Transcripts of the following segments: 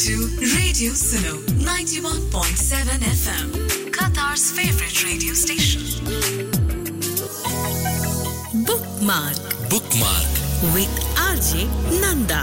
to Radio Suno 91.7 FM, Qatar's favorite radio station. Bookmark bookmark with RJ Nanda.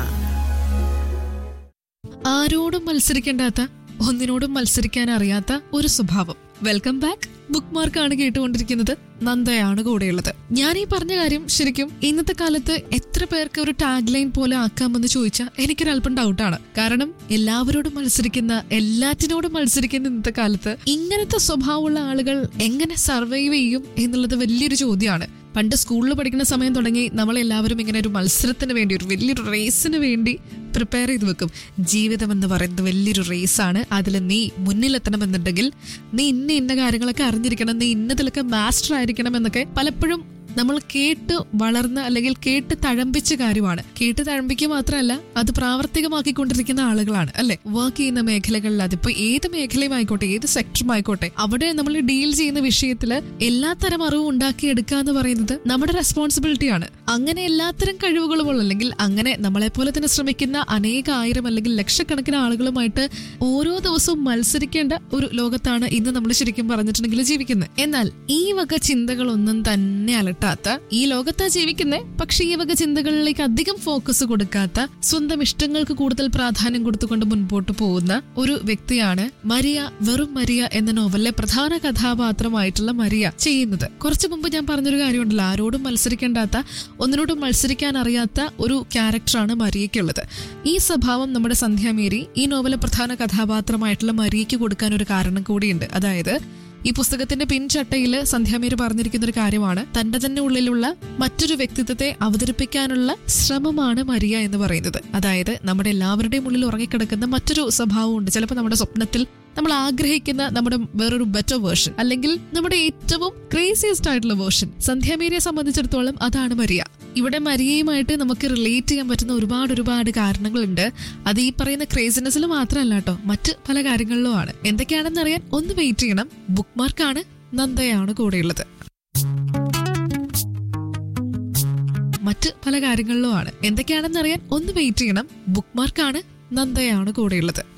ആരോടും മത്സരിക്കേണ്ടാത്ത ഒന്നിനോടും മത്സരിക്കാൻ അറിയാത്ത ഒരു സ്വഭാവം വെൽക്കം ബാക്ക് ബുക്ക് മാർക്കാണ് കേട്ടുകൊണ്ടിരിക്കുന്നത് നന്ദയാണ് കൂടെയുള്ളത് ഞാൻ ഈ പറഞ്ഞ കാര്യം ശരിക്കും ഇന്നത്തെ കാലത്ത് എത്ര പേർക്ക് ഒരു ടാഗ് ലൈൻ പോലെ ആക്കാമെന്ന് ചോദിച്ചാൽ എനിക്കൊരല്പം ഡൗട്ടാണ് കാരണം എല്ലാവരോടും മത്സരിക്കുന്ന എല്ലാറ്റിനോടും മത്സരിക്കുന്ന ഇന്നത്തെ കാലത്ത് ഇങ്ങനത്തെ സ്വഭാവമുള്ള ആളുകൾ എങ്ങനെ സർവൈവ് ചെയ്യും എന്നുള്ളത് വലിയൊരു ചോദ്യമാണ് പണ്ട് സ്കൂളിൽ പഠിക്കുന്ന സമയം തുടങ്ങി നമ്മളെല്ലാവരും ഇങ്ങനെ ഒരു മത്സരത്തിന് വേണ്ടി ഒരു വലിയൊരു റേസിന് വേണ്ടി പ്രിപ്പയർ ചെയ്ത് വെക്കും ജീവിതം എന്ന് പറയുന്നത് വലിയൊരു റേസാണ് അതിൽ നീ മുന്നിലെത്തണമെന്നുണ്ടെങ്കിൽ നീ ഇന്ന ഇന്ന കാര്യങ്ങളൊക്കെ അറിഞ്ഞിരിക്കണം നീ ഇന്നതിലൊക്കെ മാസ്റ്റർ ആയിരിക്കണം എന്നൊക്കെ പലപ്പോഴും നമ്മൾ കേട്ട് വളർന്ന അല്ലെങ്കിൽ കേട്ട് തഴമ്പിച്ച കാര്യമാണ് കേട്ട് തഴമ്പിക്കുക മാത്രമല്ല അത് പ്രാവർത്തികമാക്കിക്കൊണ്ടിരിക്കുന്ന ആളുകളാണ് അല്ലെ വർക്ക് ചെയ്യുന്ന മേഖലകളിൽ അതിപ്പോ ഏത് മേഖലയും ആയിക്കോട്ടെ ഏത് സെക്ടറും ആയിക്കോട്ടെ അവിടെ നമ്മൾ ഡീൽ ചെയ്യുന്ന വിഷയത്തില് എല്ലാത്തരം അറിവും ഉണ്ടാക്കിയെടുക്കുക എന്ന് പറയുന്നത് നമ്മുടെ റെസ്പോൺസിബിലിറ്റിയാണ് അങ്ങനെ എല്ലാത്തരം കഴിവുകളുമുള്ള അല്ലെങ്കിൽ അങ്ങനെ നമ്മളെ പോലെ തന്നെ ശ്രമിക്കുന്ന അനേക ആയിരം അല്ലെങ്കിൽ ലക്ഷക്കണക്കിന് ആളുകളുമായിട്ട് ഓരോ ദിവസവും മത്സരിക്കേണ്ട ഒരു ലോകത്താണ് ഇന്ന് നമ്മൾ ശരിക്കും പറഞ്ഞിട്ടുണ്ടെങ്കിൽ ജീവിക്കുന്നത് എന്നാൽ ഈ വക ചിന്തകളൊന്നും തന്നെ അലട്ടാത്ത ഈ ലോകത്താ ജീവിക്കുന്നേ പക്ഷെ ഈ വക ചിന്തകളിലേക്ക് അധികം ഫോക്കസ് കൊടുക്കാത്ത സ്വന്തം ഇഷ്ടങ്ങൾക്ക് കൂടുതൽ പ്രാധാന്യം കൊടുത്തുകൊണ്ട് മുൻപോട്ട് പോകുന്ന ഒരു വ്യക്തിയാണ് മരിയ വെറും മരിയ എന്ന നോവലിലെ പ്രധാന കഥാപാത്രമായിട്ടുള്ള മരിയ ചെയ്യുന്നത് കുറച്ചു മുമ്പ് ഞാൻ പറഞ്ഞൊരു കാര്യമുണ്ടല്ലോ ആരോടും മത്സരിക്കേണ്ടാത്ത ഒന്നിനോടും മത്സരിക്കാൻ അറിയാത്ത ഒരു ക്യാരക്ടറാണ് മരിയയ്ക്കുള്ളത് ഈ സ്വഭാവം നമ്മുടെ സന്ധ്യാമേരി ഈ നോവലിലെ പ്രധാന കഥാപാത്രമായിട്ടുള്ള മരിയയ്ക്ക് കൊടുക്കാൻ ഒരു കാരണം കൂടിയുണ്ട് അതായത് ഈ പുസ്തകത്തിന്റെ പിൻചട്ടയിൽ സന്ധ്യാമേരി പറഞ്ഞിരിക്കുന്ന ഒരു കാര്യമാണ് തന്റെ തന്നെ ഉള്ളിലുള്ള മറ്റൊരു വ്യക്തിത്വത്തെ അവതരിപ്പിക്കാനുള്ള ശ്രമമാണ് മരിയ എന്ന് പറയുന്നത് അതായത് നമ്മുടെ എല്ലാവരുടെയും ഉള്ളിൽ ഉറങ്ങിക്കിടക്കുന്ന മറ്റൊരു സ്വഭാവമുണ്ട് ചിലപ്പോൾ നമ്മുടെ സ്വപ്നത്തിൽ നമ്മൾ ആഗ്രഹിക്കുന്ന നമ്മുടെ വേറൊരു ബെറ്റർ വേർഷൻ അല്ലെങ്കിൽ നമ്മുടെ ഏറ്റവും ക്രേസിയസ്റ്റ് ആയിട്ടുള്ള വേർഷൻ സന്ധ്യാമേരിയെ സംബന്ധിച്ചിടത്തോളം അതാണ് മരിയ ഇവിടെ മരിയയുമായിട്ട് നമുക്ക് റിലേറ്റ് ചെയ്യാൻ പറ്റുന്ന ഒരുപാട് ഒരുപാട് കാരണങ്ങളുണ്ട് അത് ഈ പറയുന്ന ക്രേസിനെസ്സിൽ മാത്രമല്ല കേട്ടോ മറ്റ് പല കാര്യങ്ങളിലുമാണ് എന്തൊക്കെയാണെന്ന് അറിയാൻ ഒന്ന് വെയിറ്റ് ചെയ്യണം ബുക്ക് മാർക്കാണ് നന്ദയാണ് കൂടെയുള്ളത് മറ്റ് പല കാര്യങ്ങളിലുമാണ് എന്തൊക്കെയാണെന്ന് അറിയാൻ ഒന്ന് വെയിറ്റ് ചെയ്യണം ബുക്ക് മാർക്കാണ് നന്ദയാണ് കൂടെയുള്ളത്